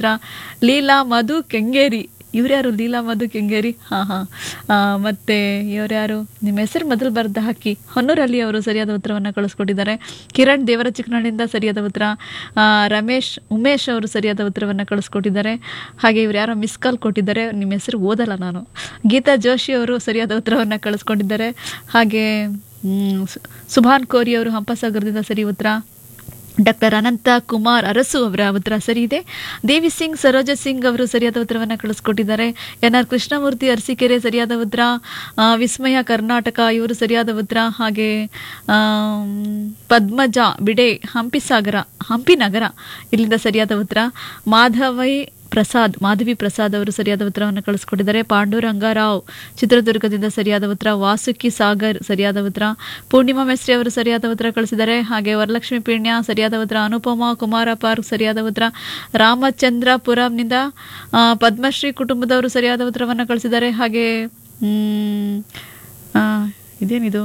ಉತ್ತರ ಲೀಲಾ ಮಧು ಕೆಂಗೇರಿ ಇವ್ರ್ಯಾರು ಲೀಲಾ ಮಧು ಕೆಂಗೇರಿ ಹಾಂ ಹಾಂ ಮತ್ತು ಇವ್ರ್ಯಾರು ನಿಮ್ಮ ಹೆಸರು ಮೊದಲು ಬರೆದು ಹಾಕಿ ಹೊನ್ನೂರಲ್ಲಿ ಅವರು ಸರಿಯಾದ ಉತ್ತರವನ್ನು ಕಳಿಸ್ಕೊಟ್ಟಿದ್ದಾರೆ ಕಿರಣ್ ದೇವರ ಚಿಕ್ಕನಹಳ್ಳಿಯಿಂದ ಸರಿಯಾದ ಉತ್ತರ ಆ, ರಮೇಶ್ ಉಮೇಶ್ ಅವರು ಸರಿಯಾದ ಉತ್ತರವನ್ನು ಕಳಿಸ್ಕೊಟ್ಟಿದ್ದಾರೆ ಹಾಗೆ ಇವ್ರು ಯಾರೋ ಮಿಸ್ ಕಾಲ್ ಕೊಟ್ಟಿದ್ದಾರೆ ನಿಮ್ಮ ಹೆಸರು ಓದಲ್ಲ ನಾನು ಗೀತಾ ಜೋಶಿ ಅವರು ಸರಿಯಾದ ಉತ್ತರವನ್ನು ಕಳಿಸ್ಕೊಂಡಿದ್ದಾರೆ ಹಾಗೆ ಮ್, ಸು- ಸುಭಾನ್ ಕೋರಿ ಅವರು ಹಂಪಸಾಗರದಿಂದ ಸರಿ ಉತ್ತರ ಡಾಕ್ಟರ್ ಅನಂತ ಕುಮಾರ್ ಅರಸು ಅವರ ಉತ್ತರ ಸರಿ ಇದೆ ದೇವಿ ಸಿಂಗ್ ಸರೋಜ ಸಿಂಗ್ ಅವರು ಸರಿಯಾದ ಉತ್ತರವನ್ನು ಕಳಿಸ್ಕೊಟ್ಟಿದ್ದಾರೆ ಎನ್ ಆರ್ ಕೃಷ್ಣಮೂರ್ತಿ ಅರಸೀಕೆರೆ ಸರಿಯಾದ ಉತ್ತರ ಆ, ವಿಸ್ಮಯ ಕರ್ನಾಟಕ ಇವರು ಸರಿಯಾದ ಉತ್ತರ ಹಾಗೆ ಆಮ್, ಪದ್ಮಜ ಬಿಡೆ ಹಂಪಿ ಸಾಗರ ಹಂಪಿ ನಗರ ಇಲ್ಲಿಂದ ಸರಿಯಾದ ಉತ್ತರ ಮಾಧವೈ ಪ್ರಸಾದ್ ಮಾಧವಿ ಪ್ರಸಾದ್ ಅವರು ಸರಿಯಾದ ಉತ್ತರವನ್ನು ಕಳಿಸ್ಕೊಟ್ಟಿದ್ದಾರೆ ಪಾಂಡುರಂಗರಾವ್ ಚಿತ್ರದುರ್ಗದಿಂದ ಸರಿಯಾದ ಉತ್ತರ ವಾಸುಕಿ ಸಾಗರ್ ಸರಿಯಾದ ಉತ್ತರ ಪೂರ್ಣಿಮಾ ಮೆಸ್ರಿ ಅವರು ಸರಿಯಾದ ಉತ್ತರ ಕಳಿಸಿದ್ದಾರೆ ಹಾಗೆ ವರಲಕ್ಷ್ಮಿ ಪಿಣ್ಯ ಸರಿಯಾದ ಉತ್ತರ ಅನುಪಮಾ ಕುಮಾರ ಪಾರ್ಕ್ ಸರಿಯಾದ ಉತ್ತರ ರಾಮಚಂದ್ರಪುರಂನಿಂದ ಆ, ಪದ್ಮಶ್ರೀ ಕುಟುಂಬದವರು ಸರಿಯಾದ ಉತ್ತರವನ್ನು ಕಳಿಸಿದ್ದಾರೆ ಹಾಗೆ ಮ್, ಆ, ಇದೇನಿದು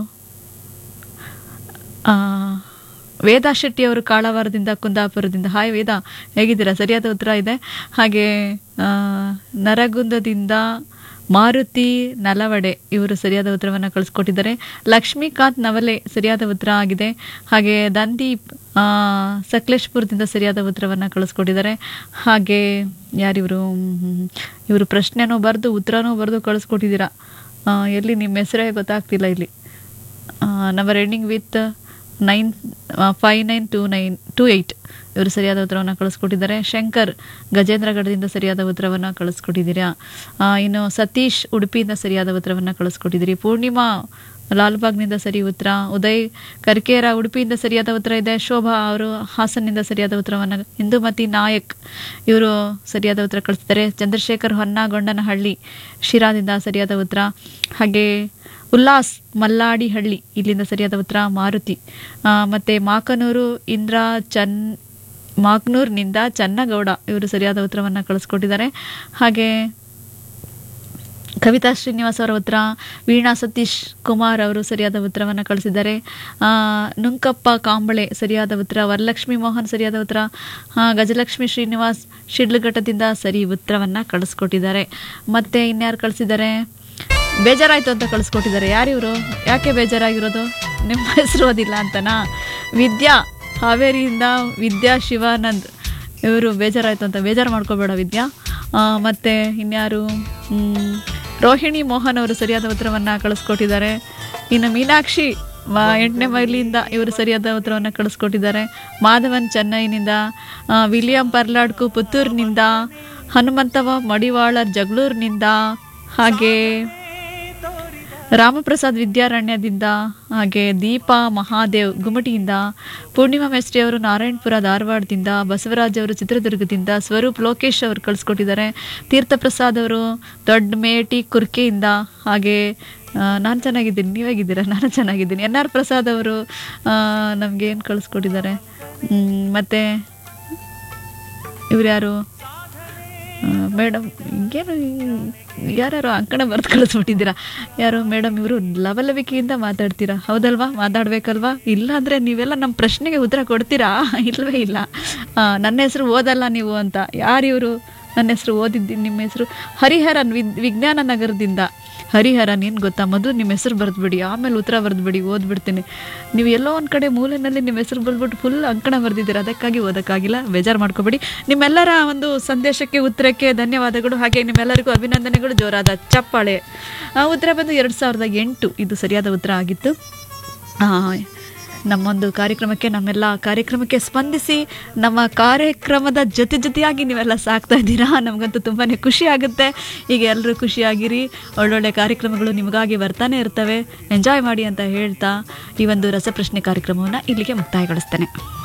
ಆ, ವೇದಾ ಶೆಟ್ಟಿ ಅವರು ಕಾಳವಾರದಿಂದ ಕುಂದಾಪುರದಿಂದ ಹಾಯ್ ವೇದ ಹೇಗಿದ್ದೀರಾ ಸರಿಯಾದ ಉತ್ತರ ಇದೆ ಹಾಗೆ ಆ, ನರಗುಂದದಿಂದ ಮಾರುತಿ ನಲವಡೆ ಇವರು ಸರಿಯಾದ ಉತ್ತರವನ್ನು ಕಳಿಸ್ಕೊಟ್ಟಿದ್ದಾರೆ ಲಕ್ಷ್ಮೀಕಾಂತ್ ನವಲೆ ಸರಿಯಾದ ಉತ್ತರ ಆಗಿದೆ ಹಾಗೆ ದಂದೀಪ್ ಆ, ಸಕಲೇಶ್ಪುರದಿಂದ ಸರಿಯಾದ ಉತ್ತರವನ್ನು ಕಳಿಸ್ಕೊಟ್ಟಿದ್ದಾರೆ ಹಾಗೆ ಯಾರಿವರು ಇವರು ಪ್ರಶ್ನೆನೂ ಬರೆದು ಉತ್ತರನೂ ಬರೆದು ಕಳಿಸ್ಕೊಟ್ಟಿದ್ದೀರಾ ಆ, ಎಲ್ಲಿ ನಿಮ್ಮ ಹೆಸರೇ ಗೊತ್ತಾಗ್ತಿಲ್ಲ ಇಲ್ಲಿ number ending with nine five nine two nine two eight ಇವರು ಸರಿಯಾದ ಉತ್ತರವನ್ನು ಕಳಿಸ್ಕೊಟ್ಟಿದ್ದಾರೆ ಶಂಕರ್ ಗಜೇಂದ್ರಗಢದಿಂದ ಸರಿಯಾದ ಉತ್ತರವನ್ನು ಕಳಿಸ್ಕೊಟ್ಟಿದ್ದೀರಾ ಆ, ಇನ್ನು ಸತೀಶ್ ಉಡುಪಿಯಿಂದ ಸರಿಯಾದ ಉತ್ತರವನ್ನು ಕಳಿಸ್ಕೊಟ್ಟಿದ್ದೀರಿ ಪೂರ್ಣಿಮಾ ಲಾಲ್ಬಾಗ್ನಿಂದ ಸರಿ ಉತ್ತರ ಉದಯ್ ಕರ್ಕೇರ ಉಡುಪಿಯಿಂದ ಸರಿಯಾದ ಉತ್ತರ ಇದೆ ಶೋಭಾ ಅವರು ಹಾಸನ್ನಿಂದ ಸರಿಯಾದ ಉತ್ತರವನ್ನು ಇಂದುಮತಿ ನಾಯಕ್ ಇವರು ಸರಿಯಾದ ಉತ್ತರ ಕಳಿಸ್ತಾರೆ ಚಂದ್ರಶೇಖರ್ ಹೊನ್ನಗೊಂಡನಹಳ್ಳಿ ಶಿರಾದಿಂದ ಸರಿಯಾದ ಉತ್ತರ ಹಾಗೆ ಉಲ್ಲಾಸ್ ಮಲ್ಲಾಡಿಹಳ್ಳಿ ಇಲ್ಲಿಂದ ಸರಿಯಾದ ಉತ್ತರ ಮಾರುತಿ ಆ, ಮತ್ತೆ ಮಾಕನೂರು ಇಂದ್ರ ಚನ್ ಮಾಕ್ನೂರ್ನಿಂದ ಚನ್ನಗೌಡ ಇವರು ಸರಿಯಾದ ಉತ್ತರವನ್ನು ಕಳಿಸ್ಕೊಟ್ಟಿದ್ದಾರೆ ಹಾಗೆ ಕವಿತಾ ಶ್ರೀನಿವಾಸ್ ಅವರ ಉತ್ತರ ವೀಣಾ ಸತೀಶ್ ಕುಮಾರ್ ಅವರು ಸರಿಯಾದ ಉತ್ತರವನ್ನು ಕಳಿಸಿದ್ದಾರೆ ಆ, ನುಂಕಪ್ಪ ಕಾಂಬಳೆ ಸರಿಯಾದ ಉತ್ತರ ವರಲಕ್ಷ್ಮಿ ಮೋಹನ್ ಸರಿಯಾದ ಉತ್ತರ ಆ, ಗಜಲಕ್ಷ್ಮಿ ಶ್ರೀನಿವಾಸ್ ಶಿಡ್ಲಘಟ್ಟದಿಂದ ಸರಿ ಉತ್ತರವನ್ನು ಕಳಿಸ್ಕೊಟ್ಟಿದ್ದಾರೆ ಮತ್ತೆ ಇನ್ಯಾರು ಕಳಿಸಿದ್ದಾರೆ ಬೇಜಾರಾಯ್ತು ಅಂತ ಕಳಿಸ್ಕೊಟ್ಟಿದ್ದಾರೆ ಯಾರಿವರು ಯಾಕೆ ಬೇಜಾರಾಗಿರೋದು ನಿಮ್ಮ ಹೆಸರು ಓದಿಲ್ಲ ಅಂತನಾ ವಿದ್ಯಾ ಹಾವೇರಿಯಿಂದ ವಿದ್ಯಾ ಶಿವಾನಂದ್ ಇವರು ಬೇಜಾರಾಯ್ತು ಅಂತ ಬೇಜಾರು ಮಾಡ್ಕೋಬೇಡ ವಿದ್ಯಾ ಆ, ಮತ್ತೆ ಇನ್ಯಾರು ಮ್, ರೋಹಿಣಿ ಮೋಹನ್ ಅವರು ಸರಿಯಾದ ಉತ್ತರವನ್ನು ಕಳಿಸ್ಕೊಟ್ಟಿದ್ದಾರೆ ಇನ್ನು ಮೀನಾಕ್ಷಿ ಮ- ಎಂಟನೇ ಮೈಲಿಯಿಂದ ಇವರು ಸರಿಯಾದ ಉತ್ತರವನ್ನು ಕಳಿಸ್ಕೊಟ್ಟಿದ್ದಾರೆ ಮಾಧವನ್ ಚೆನ್ನೈನಿಂದ ಆ, ವಿಲಿಯಂ ಪರ್ಲಾಡ್ಕು ಪುತ್ತೂರಿನಿಂದ ಹನುಮಂತವ ಮಡಿವಾಳ ಜಗಳೂರಿನಿಂದ ಹಾಗೆ ರಾಮಪ್ರಸಾದ್ ವಿದ್ಯಾರಣ್ಯದಿಂದ ಹಾಗೆ ದೀಪಾ ಮಹಾದೇವ್ ಗುಮಟಿಯಿಂದ ಪೂರ್ಣಿಮಾ ಮೆಸ್ಟ್ರಿ ಅವರು ನಾರಾಯಣಪುರ ಧಾರವಾಡದಿಂದ ಬಸವರಾಜ್ ಅವರು ಚಿತ್ರದುರ್ಗದಿಂದ ಸ್ವರೂಪ್ ಲೋಕೇಶ್ ಅವರು ಕಳಿಸ್ಕೊಟ್ಟಿದ್ದಾರೆ ತೀರ್ಥಪ್ರಸಾದ್ ಅವರು ದೊಡ್ಡ ಮೇಟಿ ಕುರ್ಕೆಯಿಂದ ಹಾಗೆ ನಾನು ಚೆನ್ನಾಗಿದ್ದೀನಿ ನೀವಾಗಿದ್ದೀರಾ ನಾನು ಚೆನ್ನಾಗಿದ್ದೀನಿ ಎನ್ ಆರ್ ಪ್ರಸಾದ್ ಅವರು ನಮಗೆ ಏನು ಕಳಿಸ್ಕೊಟ್ಟಿದ್ದಾರೆ ಮ್, ಮತ್ತೆ ಇವ್ರು ಯಾರು ಮೇಡಮ್ ಹಿಂಗೇನು ಯಾರ್ಯಾರು ಅಂಕಣ ಬರ್ದು ಕಳಿಸ್ಬಿಟ್ಟಿದ್ದೀರಾ ಯಾರು ಮೇಡಮ್ ಇವರು ಲವಲವಿಕೆಯಿಂದ ಮಾತಾಡ್ತೀರಾ ಹೌದಲ್ವಾ ಮಾತಾಡ್ಬೇಕಲ್ವಾ ಇಲ್ಲಾಂದರೆ ನೀವೆಲ್ಲ ನಮ್ಮ ಪ್ರಶ್ನೆಗೆ ಉತ್ತರ ಕೊಡ್ತೀರಾ ಇಲ್ಲವೇ ಇಲ್ಲ ಆ, ನನ್ನ ಹೆಸರು ಓದಲ್ಲ ನೀವು ಅಂತ ಯಾರು ಇವರು ನನ್ನ ಹೆಸರು ಓದಿದ್ದೀನಿ ನಿಮ್ಮ ಹೆಸರು ಹರಿಹರನ್ ವಿದ್ ವಿಜ್ಞಾನ ನಗರದಿಂದ ಹರಿಹರನ್ ಏನು ಗೊತ್ತಾ ಮೊದಲು ನಿಮ್ಮ ಹೆಸರು ಬರೆದ್ಬಿಡಿ ಆಮೇಲೆ ಉತ್ತರ ಬರೆದ್ಬಿಡಿ ಓದ್ಬಿಡ್ತೀನಿ ನೀವು ಎಲ್ಲೋ ಒಂದು ಕಡೆ ಮೂಲೆಯಲ್ಲಿ ನಿಮ್ಮ ಹೆಸರು ಬರೆದ್ಬಿಟ್ಟು ಫುಲ್ ಅಂಕಣ ಬರೆದಿದ್ದೀರ ಅದಕ್ಕಾಗಿ ಓದೋಕ್ಕಾಗಿಲ್ಲ ಬೇಜಾರು ಮಾಡ್ಕೋಬೇಡಿ ನಿಮ್ಮೆಲ್ಲರ ಒಂದು ಸಂದೇಶಕ್ಕೆ ಉತ್ತರಕ್ಕೆ ಧನ್ಯವಾದಗಳು ಹಾಗೆ ನಿಮ್ಮೆಲ್ಲರಿಗೂ ಅಭಿನಂದನೆಗಳು ಜೋರಾದ ಚಪ್ಪಾಳೆ ಆ, ಉತ್ತರ ಬಂದು ಎರಡು ಸಾವಿರದ ಎಂಟು ಇದು ಸರಿಯಾದ ಉತ್ತರ ಆಗಿತ್ತು ಆ, ನಮ್ಮೊಂದು ಕಾರ್ಯಕ್ರಮಕ್ಕೆ ನಮ್ಮೆಲ್ಲ ಕಾರ್ಯಕ್ರಮಕ್ಕೆ ಸ್ಪಂದಿಸಿ ನಮ್ಮ ಕಾರ್ಯಕ್ರಮದ ಜೊತೆ ಜೊತೆಯಾಗಿ ನೀವೆಲ್ಲ ಸಾಕ್ತಾ ಇದ್ದೀರಾ ನಮಗಂತೂ ತುಂಬಾ ಖುಷಿ ಆಗುತ್ತೆ ಈಗ ಎಲ್ಲರೂ ಖುಷಿಯಾಗಿರಿ ಒಳ್ಳೊಳ್ಳೆ ಕಾರ್ಯಕ್ರಮಗಳು ನಿಮಗಾಗಿ ಬರ್ತಾನೆ ಇರ್ತವೆ ಎಂಜಾಯ್ ಮಾಡಿ ಅಂತ ಹೇಳ್ತಾ ಈ ಒಂದು ರಸಪ್ರಶ್ನೆ ಕಾರ್ಯಕ್ರಮವನ್ನು ಇಲ್ಲಿಗೆ ಮುಕ್ತಾಯಗೊಳಿಸ್ತೇನೆ